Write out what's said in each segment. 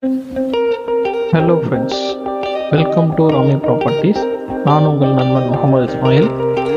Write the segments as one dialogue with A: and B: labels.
A: hello friends welcome to Rami properties நான் உங்கள் நண்பன் முகமது இஸ்மாயில்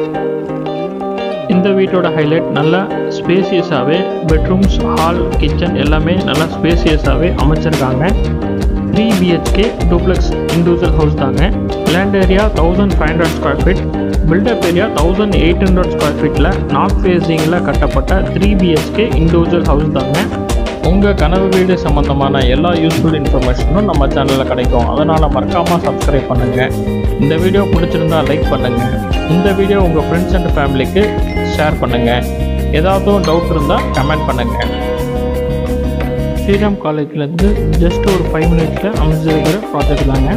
A: இந்த வீட்டோட ஹைலைட் நல்லா ஸ்பேசியஸாகவே பெட்ரூம்ஸ் ஹால் கிச்சன் எல்லாமே நல்லா ஸ்பேசியஸாகவே அமைச்சிருக்காங்க three BHK duplex individual house தாங்க land area thousand five hundred square feet buildup area thousand eight hundred square ஃபீட்டில் நார்த் ஃபேஸிங்கில் கட்டப்பட்ட த்ரீ பிஹெச்கே இண்டிவிஜுவல் ஹவுஸ் தாங்க உங்கள் கனவு வீடு சம்மந்தமான எல்லா யூஸ்ஃபுல் இன்ஃபர்மேஷனும் நம்ம சேனலில் கிடைக்கும் அதனால் மறக்காமல் சப்ஸ்கிரைப் பண்ணுங்கள் இந்த வீடியோ பிடிச்சிருந்தா லைக் பண்ணுங்கள் இந்த வீடியோ உங்கள் ஃப்ரெண்ட்ஸ் அண்ட் ஃபேமிலிக்கு ஷேர் பண்ணுங்கள் ஏதாவது டவுட் இருந்தால் கமெண்ட் பண்ணுங்கள் ஸ்ரீராம் காலேஜ்லேருந்து ஜஸ்ட் ஒரு ஃபைவ் மினிட்ஸில் அமைஞ்சிருக்கிற ப்ராஜெக்ட் தாங்க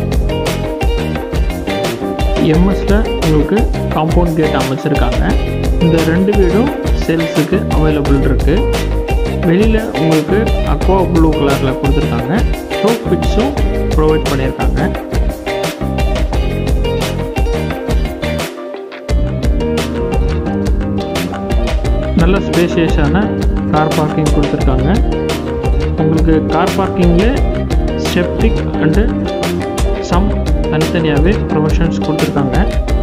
A: எம்எஸ்ல உங்களுக்கு காம்பவுண்ட் கேட் அமைச்சிருக்காங்க இந்த ரெண்டு வீடும் சேல்ஸுக்கு அவைலபிள் இருக்குது வெளியில் உங்களுக்கு அக்வா ப்ளூ கலரில் கொடுத்துருக்காங்க சோப் பிட்ஸும் ப்ரொவைட் பண்ணியிருக்காங்க நல்ல ஸ்பேஷியஸான கார் பார்க்கிங் கொடுத்துருக்காங்க உங்களுக்கு கார் பார்க்கிங்கில் செப்டிக் அண்டு சம் தனித்தனியாகவே ப்ரொவிஷன்ஸ் கொடுத்துருக்காங்க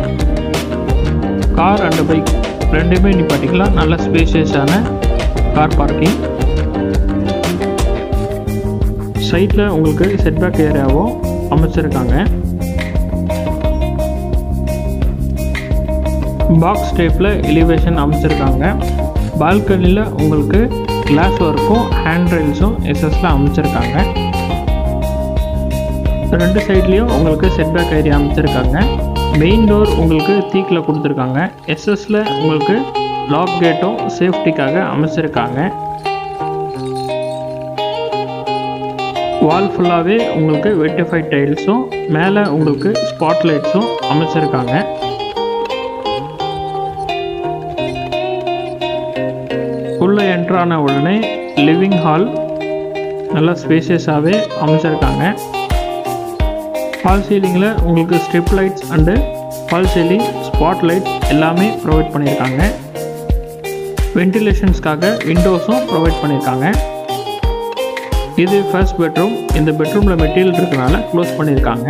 A: கார் அண்டு பைக் ரெண்டுமே நிப்பாட்டிக்கலாம் நல்ல ஸ்பேஷியஸான கார் பார்க்கிங் சைட்டில் உங்களுக்கு செட்பேக் ஏரியாவும் அமைச்சிருக்காங்க பாக்ஸ் டைப்பில் எலிவேஷன் அமைச்சிருக்காங்க பால்கனியில் உங்களுக்கு கிளாஸ் ஒர்க்கும் ஹேண்ட் ரெயில்ஸும் எஸ்எஸில் அமைச்சிருக்காங்க ரெண்டு சைட்லேயும் உங்களுக்கு செட்பேக் ஏரியா அமைச்சிருக்காங்க மெயின் டோர் உங்களுக்கு தீக்கில் கொடுத்துருக்காங்க எஸ்எஸில் உங்களுக்கு லாக் கேட்டும் சேஃப்டிக்காக அமைச்சிருக்காங்க வால் ஃபுல்லாகவே உங்களுக்கு வெட்டிஃபைட் டைல்ஸும் மேலே உங்களுக்கு ஸ்பாட் லைட்ஸும் அமைச்சிருக்காங்க உள்ளே என்ட்ரான உடனே லிவிங் ஹால் நல்லா ஸ்பேசியஸாகவே அமைச்சிருக்காங்க ஃபால் சீலிங்கில் உங்களுக்கு strip lights and fall ceiling spot light எல்லாமே ப்ரொவைட் பண்ணியிருக்காங்க வென்டிலேஷன்ஸ்க்காக விண்டோஸும் ப்ரொவைட் பண்ணியிருக்காங்க இது ஃபர்ஸ்ட் பெட்ரூம் இந்த பெட்ரூமில் மெட்டீரியல் இருக்கனால க்ளோஸ் பண்ணியிருக்காங்க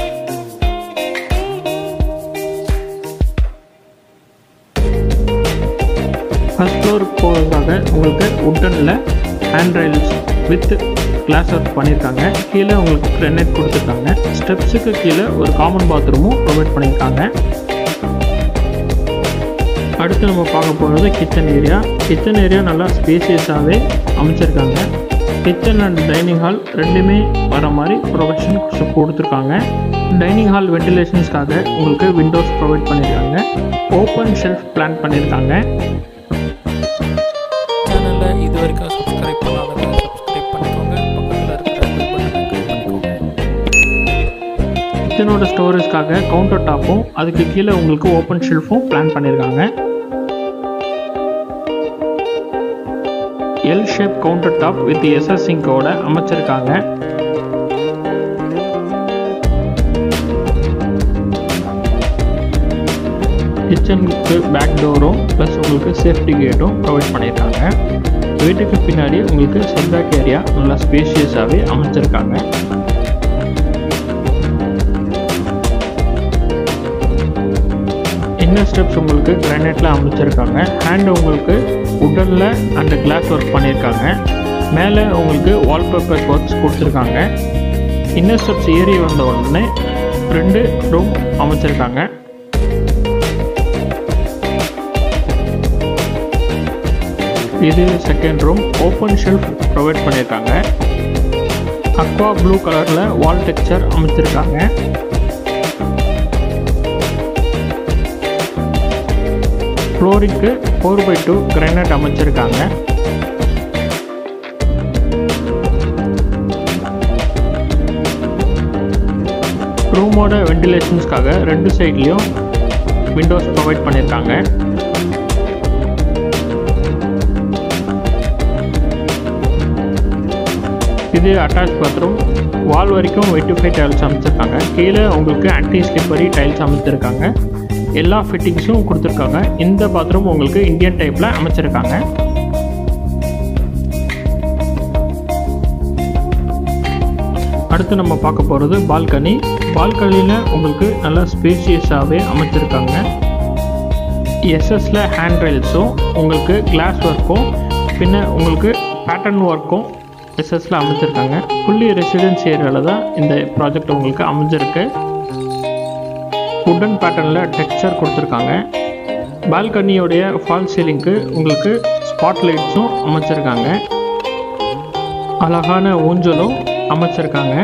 A: ஃபர்ஸ்ட் ஃப்ளோருக்கு போகிறதுக்காக உங்களுக்கு உட்டனில் hand rails with glass work பண்ணியிருக்காங்க கீழே உங்களுக்கு கிரெனேட் கொடுத்துருக்காங்க ஸ்டெப்ஸுக்கு கீழே ஒரு காமன் பாத்ரூமும் ப்ரொவைட் பண்ணியிருக்காங்க அடுத்து நம்ம பார்க்க போகிறது கிச்சன் ஏரியா கிச்சன் ஏரியா நல்லா ஸ்பேசியஸாகவே அமைச்சிருக்காங்க கிச்சன் அண்ட் டைனிங் ஹால் ரெண்டுமே வர மாதிரி ப்ரொவிஷன் கொடுத்துருக்காங்க டைனிங் ஹால் வென்டிலேஷன்ஸ்க்காக உங்களுக்கு விண்டோஸ் ப்ரொவைட் பண்ணியிருக்காங்க ஓப்பன் ஷெல்ஃப் பிளான் பண்ணியிருக்காங்க
B: சேனலில் இது வரைக்கும் சப்ஸ்கிரைப் பண்ணாதவங்க சப்ஸ்கிரைப் பண்ணிக்கோங்க பக்கத்தில் இருக்கிற பெல் பட்டனை கிளிக் பண்ணிக்கோங்க
A: கிச்சனோட ஸ்டோரேஜ்க்காக கவுண்டர் டாப்பும் அதுக்கு கீழே உங்களுக்கு ஓப்பன் ஷெல்ஃபும் பிளான் பண்ணியிருக்காங்க L shape counter top with SS சிங்கோட அமைச்சிருக்காங்க கிச்சனுக்கு பேக் டோரும் ப்ளஸ் உங்களுக்கு சேஃப்டி கேட்டும் ப்ரொவைட் பண்ணியிருக்காங்க வீட்டுக்கு பின்னாடி உங்களுக்கு செட்பேக் ஏரியா நல்லா ஸ்பேஷியஸாகவே அமைச்சிருக்காங்க இன்னர் ஸ்டெப்ஸ் உங்களுக்கு கிரானைட்டில் அமைச்சிருக்காங்க ஹேண்ட் உங்களுக்கு உட்டனில் அண்ட் கிளாஸ் ஒர்க் பண்ணியிருக்காங்க மேலே உங்களுக்கு வால்பேப்பர் ஒர்க்ஸ் கொடுத்துருக்காங்க இன்னர் ஸ்டெப்ஸ் ஏறி வந்த உடனே ரெண்டு ரூம் அமைச்சிருக்காங்க இது second room open shelf provide பண்ணியிருக்காங்க அக்வா ப்ளூ கலரில் வால் டெக்ஸ்சர் அமைச்சிருக்காங்க ஃப்ளோரிங்க்கு ஃபோர் பை டூ கிரானைட் அமைச்சிருக்காங்க ரூமோட வென்டிலேஷன்ஸ்க்காக ரெண்டு சைட்லேயும் விண்டோஸ் ப்ரொவைட் பண்ணியிருக்காங்க இது அட்டாச் பாத்ரூம் வால் வரைக்கும் வெட்டிஃபை டைல்ஸ் அமைச்சிருக்காங்க கீழே உங்களுக்கு ஆன்டி ஸ்லிப்பரி டைல்ஸ் அமைச்சிருக்காங்க எல்லா ஃபிட்டிங்ஸும் கொடுத்துருக்காங்க இந்த பாத்ரூம் உங்களுக்கு இந்தியன் டைப்பில் அமைச்சிருக்காங்க அடுத்து நம்ம பார்க்க போகிறது பால்கனி பால்கனியில் உங்களுக்கு நல்லா ஸ்பேசியஸாகவே அமைச்சிருக்காங்க எஸ்எஸ்ல ஹேண்ட் ரெயில்ஸும் உங்களுக்கு கிளாஸ் ஒர்க்கும் பின்ன உங்களுக்கு பேட்டர்ன் ஒர்க்கும் எஸ்எஸ்ல அமைச்சிருக்காங்க ஃபுல்லி ரெசிடென்ஸ் ஏரியாவில் தான் இந்த ப்ராஜெக்ட் உங்களுக்கு அமைஞ்சிருக்கு உடன் பேட்டர்னில் டெக்ஸ்சர் கொடுத்துருக்காங்க பால்கனியோடைய ஃபால் சீலிங்க்கு உங்களுக்கு ஸ்பாட் லைட்ஸும் அமைச்சிருக்காங்க அழகான ஊஞ்சலும் அமைச்சிருக்காங்க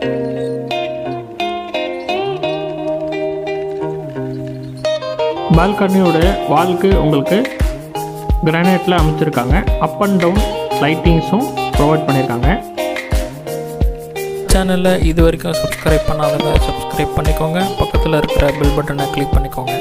A: பால்கனியோட வால்க்கு உங்களுக்கு கிரானைட்டில் அமைச்சிருக்காங்க அப் அண்ட் டவுன் லைட்டிங்ஸும் ப்ரொவைட் பண்ணியிருக்காங்க
B: சேனலில் இது வரைக்கும் சப்ஸ்கிரைப் பண்ணாதவங்க சப்ஸ்கிரைப் பண்ணிக்கோங்க பக்கத்தில் இருக்கிற பெல் பட்டனை கிளிக் பண்ணிக்கோங்க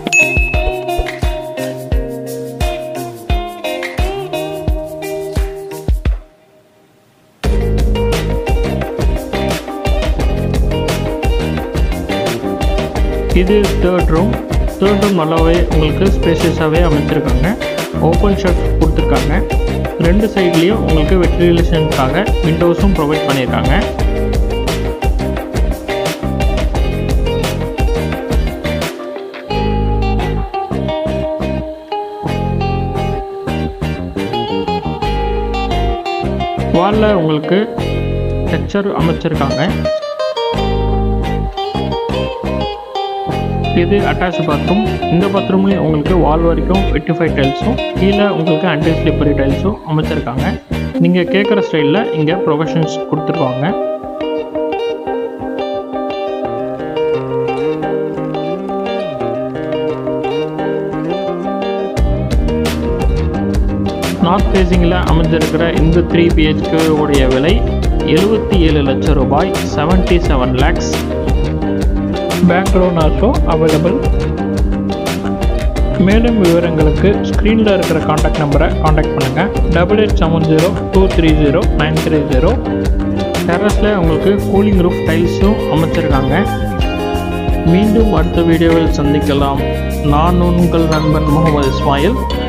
A: இது தேர்ட் ரூம் தேர்ட் ரூம் நல்லாவே உங்களுக்கு ஸ்பேசியஸாகவே அமைச்சிருக்காங்க ஓப்பன் ஷெல்ஃப் கொடுத்துருக்காங்க ரெண்டு சைட்லேயும் உங்களுக்கு வெட்டிலேஷனுக்காக விண்டோஸும் ப்ரொவைட் பண்ணியிருக்காங்க வாலில் உங்களுக்கு டெக்ஸ்சர் அமைச்சிருக்காங்க இது அட்டாச் பாத்ரூம் இந்த பாத்ரூம்லேயும் உங்களுக்கு வால் வரைக்கும் வெட்டிஃபை டைல்ஸும் கீழே உங்களுக்கு அன்டி ஸ்லிப்பரி டைல்ஸும் அமைச்சிருக்காங்க நீங்கள் கேட்குற ஸ்டைலில் இங்கே ப்ரொஃபஷன்ஸ் கொடுத்துருக்காங்க நார்த் ஃபேஸிங்கில் அமைஞ்சிருக்கிற இந்த த்ரீ பிஹெச்கே உடைய விலை எழுபத்தி ஏழு லட்சம் ரூபாய் seventy seven lakhs bank loan also available மேலும் விவரங்களுக்கு ஸ்க்ரீனில் இருக்கிற காண்டாக்ட் நம்பரை காண்டாக்ட் பண்ணுங்கள் double eight seven zero two three zero nine three zero டெரஸில் உங்களுக்கு கூலிங் ரூஃப் டைல்ஸும் அமைச்சிருக்காங்க மீண்டும் அடுத்த வீடியோவில் சந்திக்கலாம் நான் உங்கள் நண்பன் முகமது இஸ்மாயில்